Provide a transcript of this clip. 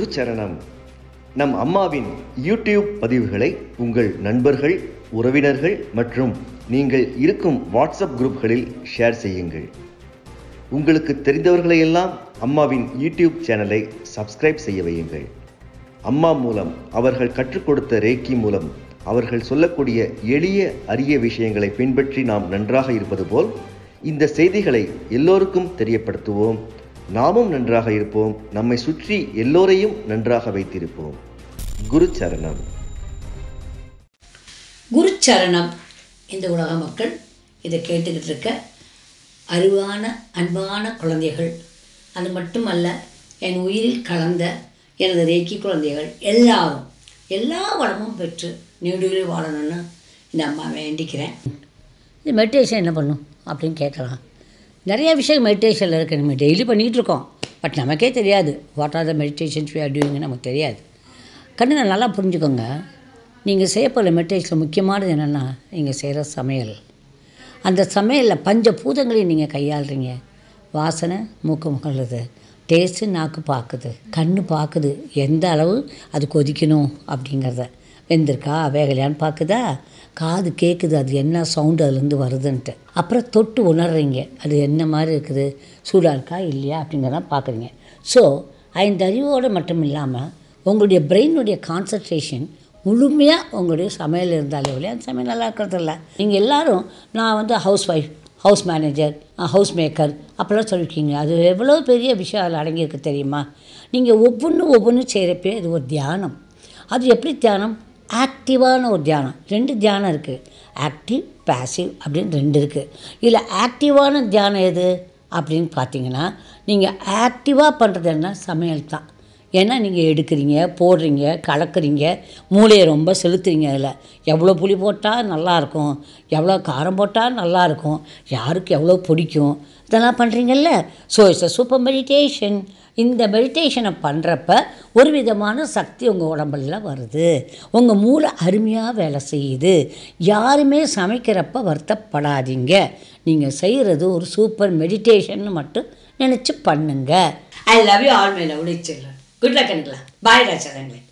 குரு சரணம் நம் அம்மாவின் யூடியூப் பதிவுகளை உங்கள் நண்பர்கள் உறவினர்கள் மற்றும் நீங்கள் இருக்கும் வாட்ஸ்அப் குரூப்களில் ஷேர் செய்யுங்கள் உங்களுக்கு தெரிந்தவர்களையெல்லாம் அம்மாவின் யூடியூப் சேனலை சப்ஸ்கிரைப் செய்ய வையுங்கள் அம்மா மூலம் அவர்கள் கற்றுக் கொடுத்த ரேக்கி மூலம் அவர்கள் சொல்லக்கூடிய எளிய அரிய விஷயங்களை பின்பற்றி நாம் நன்றாக இருப்பது போல் இந்த செய்திகளை எல்லோருக்கும் தெரியப்படுத்துவோம் நாமும் நன்றாக இருப்போம் நம்மை சுற்றி எல்லோரையும் நன்றாக வைத்திருப்போம் குரு சரணம் குருச்சரணம் இந்த உலக மக்கள் இதை கேட்டுக்கிட்டு இருக்க அறிவான அன்பான குழந்தைகள் அது மட்டுமல்ல என் உயிரில் கலந்த எனது ரேக்கி குழந்தைகள் எல்லாரும் எல்லா வளமும் பெற்று நீடுகளை வாழணும்னு இந்த அம்மா வேண்டிக்கிறேன் இந்த மெடிடேஷன் என்ன பண்ணும் அப்படின்னு கேட்கலாம் நிறைய விஷயம் மெடிடேஷனில் இருக்குது நம்ம டெய்லி பண்ணிகிட்டு இருக்கோம் பட் நமக்கே தெரியாது what are the meditations we are டூயிங்னு நமக்கு தெரியாது கண்ணு நல்லா புரிஞ்சுக்கோங்க நீங்கள் செய்ய போகிற மெடிடேஷனில் முக்கியமானது என்னென்னா நீங்கள் செய்கிற சமையல் அந்த சமையலில் பஞ்ச பூதங்களையும் நீங்கள் கையாளுறீங்க வாசனை மூக்கு முகழுது டேஸ்ட்டு நாக்கு பார்க்குது கண்ணு பார்க்குது எந்த அளவு அது கொதிக்கணும் அப்படிங்கிறத வெந்திருக்கா வேகலையான்னு பார்க்குதா காது கேட்குது அது என்ன சவுண்டு அதுலேருந்து வருதுன்ட்டு அப்புறம் தொட்டு உணர்றீங்க அது என்ன மாதிரி இருக்குது சூடாக இருக்கா இல்லையா அப்படிங்கிறதான் பார்க்குறீங்க ஸோ ஐந்து அறிவோடு மட்டும் இல்லாமல் உங்களுடைய பிரெயினுடைய கான்சன்ட்ரேஷன் முழுமையாக உங்களுடைய சமையல் இருந்தாலே ஒழிய அந்த சமையல் நல்லா இருக்கிறதில்ல நீங்கள் எல்லாரும் நான் வந்து house wife house manager house maker அப்படிலாம் சொல்லியிருக்கீங்க அது எவ்வளோ பெரிய விஷயம் அதில் அடங்கியிருக்கு தெரியுமா நீங்கள் ஒவ்வொன்றும் ஒவ்வொன்றும் செய்கிறப்பே இது ஒரு தியானம் அது எப்படி தியானம் ஆக்டிவான ஒரு தியானம் ரெண்டு தியானம் இருக்குது ஆக்டிவ் பேசிவ் அப்படின்னு ரெண்டு இருக்குது இதில் ஆக்டிவான தியானம் எது அப்படின்னு பார்த்தீங்கன்னா நீங்கள் ஆக்டிவாக பண்ணுறது என்ன சமையல் தான் ஏன்னா நீங்கள் எடுக்கிறீங்க போடுறீங்க கலக்குறீங்க மூளையை ரொம்ப செலுத்துறீங்க அதில் எவ்வளோ புளி போட்டால் நல்லாயிருக்கும் எவ்வளோ காரம் போட்டால் நல்லாயிருக்கும் யாருக்கு எவ்வளோ பிடிக்கும் இதெல்லாம் பண்ணுறீங்கல்ல so it's a super meditation இந்த மெடிடேஷனை பண்ணுறப்ப ஒரு விதமான சக்தி உங்கள் உடம்புல வருது உங்கள் மூளை அருமையாக வேலை செய்யுது யாருமே சமைக்கிறப்ப வருத்தப்படாதீங்க நீங்கள் செய்கிறது ஒரு சூப்பர் மெடிடேஷன் மட்டும் நினச்சி பண்ணுங்க I love you all my love good luck அனுக்கலாம் பாய் ராஜாங்களே